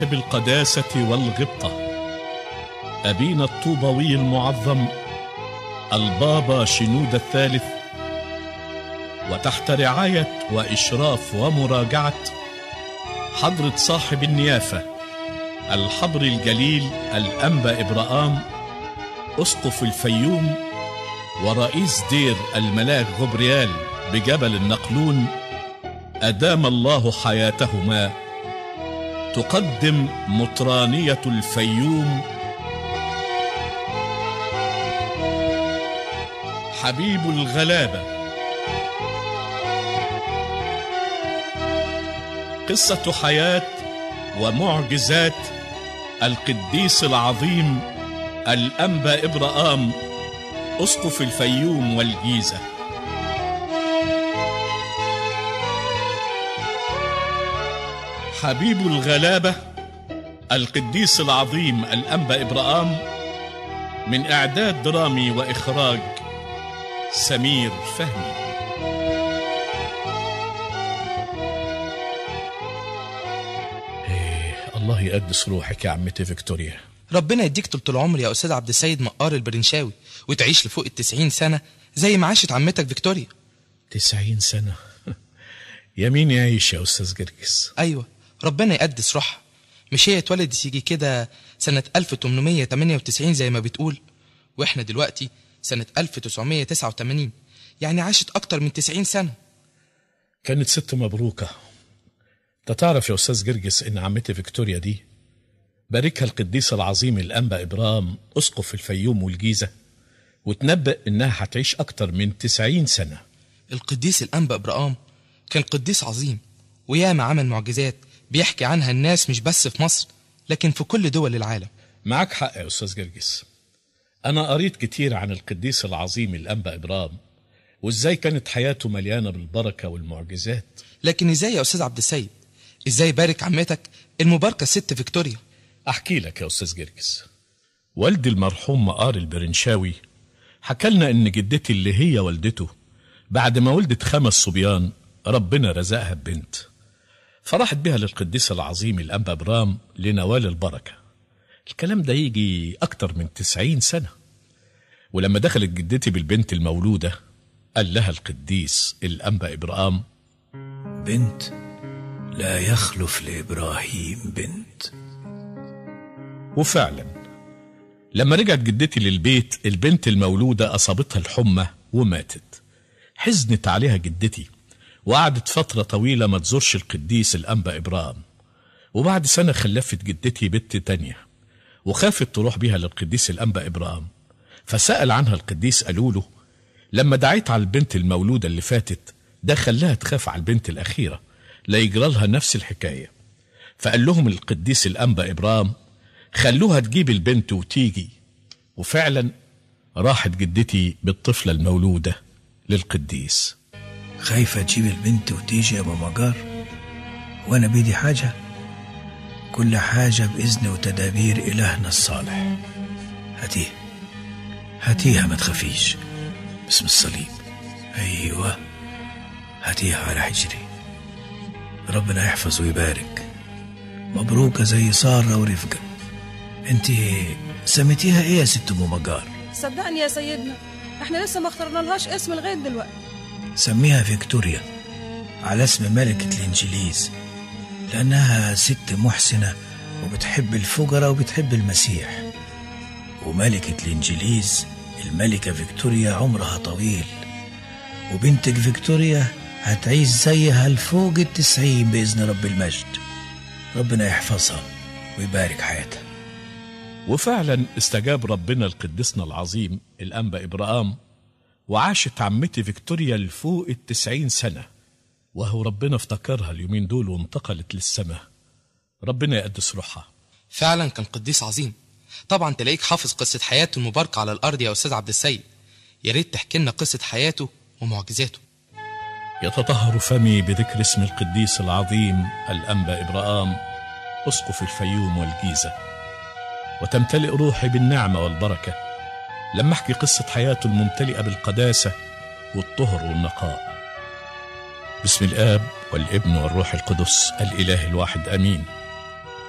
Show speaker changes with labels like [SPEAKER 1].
[SPEAKER 1] بالقداسة والغبطة أبينا الطوبوي المعظم البابا شنود الثالث وتحت رعاية وإشراف ومراجعة حضرة صاحب النيافة الحبر الجليل الأنبا إبراهام أسقف الفيوم ورئيس دير الملاك غبريال بجبل النقلون أدام الله حياتهما تقدم مطرانية الفيوم حبيب الغلابة قصة حياة ومعجزات القديس العظيم الأنبا إبراهام أسقف الفيوم والجيزة حبيب الغلابة القديس العظيم الأنبا إبراهام من إعداد درامي وإخراج سمير فهمي إيه الله يقدس روحك يا عمتي فيكتوريا
[SPEAKER 2] ربنا يديك طول العمر يا استاذ عبد السيد مقار البرنشاوي وتعيش لفوق التسعين سنه زي ما عاشت عمتك فيكتوريا
[SPEAKER 1] تسعين سنة يمين يعيش يا أستاذ جرجس
[SPEAKER 2] ايوه ربنا يقدس روحها مش هي اتولدت يجي كده سنه 1898 زي ما بتقول واحنا دلوقتي سنه 1989 يعني عاشت اكتر من 90 سنه
[SPEAKER 1] كانت ست مبروكة انت تعرف يا أستاذ جرجس إن عمتي فيكتوريا دي باركها القديس العظيم الأنبا إبرام أسقف الفيوم والجيزة وتنبأ إنها هتعيش أكتر من تسعين سنة
[SPEAKER 2] القديس الانبا ابراهام كان قديس عظيم وياما عمل معجزات بيحكي عنها الناس مش بس في مصر لكن في كل دول العالم
[SPEAKER 1] معك حق يا أستاذ جرجس أنا قريت كتير عن القديس العظيم الأنبا إبرام وإزاي كانت حياته مليانة بالبركة والمعجزات
[SPEAKER 2] لكن ازاي يا استاذ عبد السيد ازاي بارك عمتك المباركه الست فيكتوريا
[SPEAKER 1] أحكي لك يا أستاذ جرجس والدي المرحوم مقار البرنشاوي حكى لنا إن جدتي اللي هي والدته بعد ما ولدت خمس صبيان ربنا رزقها ببنت فراحت بها للقديس العظيم الأنبا برام لنوال البركة الكلام ده يجي أكتر من تسعين سنة ولما دخلت جدتي بالبنت المولودة قال لها القديس الأنبا إبرام
[SPEAKER 3] بنت لا يخلف لإبراهيم بنت
[SPEAKER 1] وفعلا لما رجعت جدتي للبيت البنت المولودة أصابتها الحمى وماتت حزنت عليها جدتي وقعدت فترة طويلة ما تزورش القديس الأنبا إبرام وبعد سنة خلفت جدتي بنت تانية وخافت تروح بيها للقديس الأنبا إبرام فسأل عنها القديس قالوا له لما دعيت على البنت المولودة اللي فاتت ده خلاها تخاف على البنت الأخيرة لا يجرى لها نفس الحكاية فقال لهم القديس الأنبا إبرام خلوها تجيب البنت وتيجي وفعلا راحت جدتي بالطفلة المولودة للقديس
[SPEAKER 3] خايفة تجيب البنت وتيجي يا ماما جار وأنا بيدي حاجة كل حاجة بإذن وتدابير إلهنا الصالح هاتيه هاتيها ما تخافيش باسم الصليب أيوة هاتيها على حجري ربنا يحفظ ويبارك مبروكة زي سارة ورفقة انت سميتيها ايه يا ست ام مجار
[SPEAKER 4] صدقني يا سيدنا احنا لسه ما اخترنا لهاش اسم لغايه دلوقتي
[SPEAKER 3] سميها فيكتوريا على اسم ملكة الإنجليز لأنها ست محسنة وبتحب الفقراء وبتحب المسيح وملكة الإنجليز الملكة فيكتوريا عمرها طويل وبنتك فيكتوريا هتعيش زيها لفوق التسعين بإذن رب المجد ربنا يحفظها ويبارك حياتها
[SPEAKER 1] وفعلا استجاب ربنا لقدسنا العظيم الأنبا إبراهام وعاشت عمتي فيكتوريا لفوق التسعين سنة وهو ربنا افتكرها اليومين دول وانتقلت للسماء ربنا يقدس روحها
[SPEAKER 2] فعلا كان قديس عظيم طبعا تلاقيك حافظ قصه حياته المباركه على الارض يا استاذ عبد السيد يا ريت تحكي لنا قصه حياته ومعجزاته
[SPEAKER 1] يتطهر فمي بذكر اسم القديس العظيم الأنبا إبراهام أسقف الفيوم والجيزة وتمتلئ روحي بالنعمة والبركة لما أحكي قصة حياته الممتلئة بالقداسة والطهر والنقاء باسم الآب والابن والروح القدس الإله الواحد آمين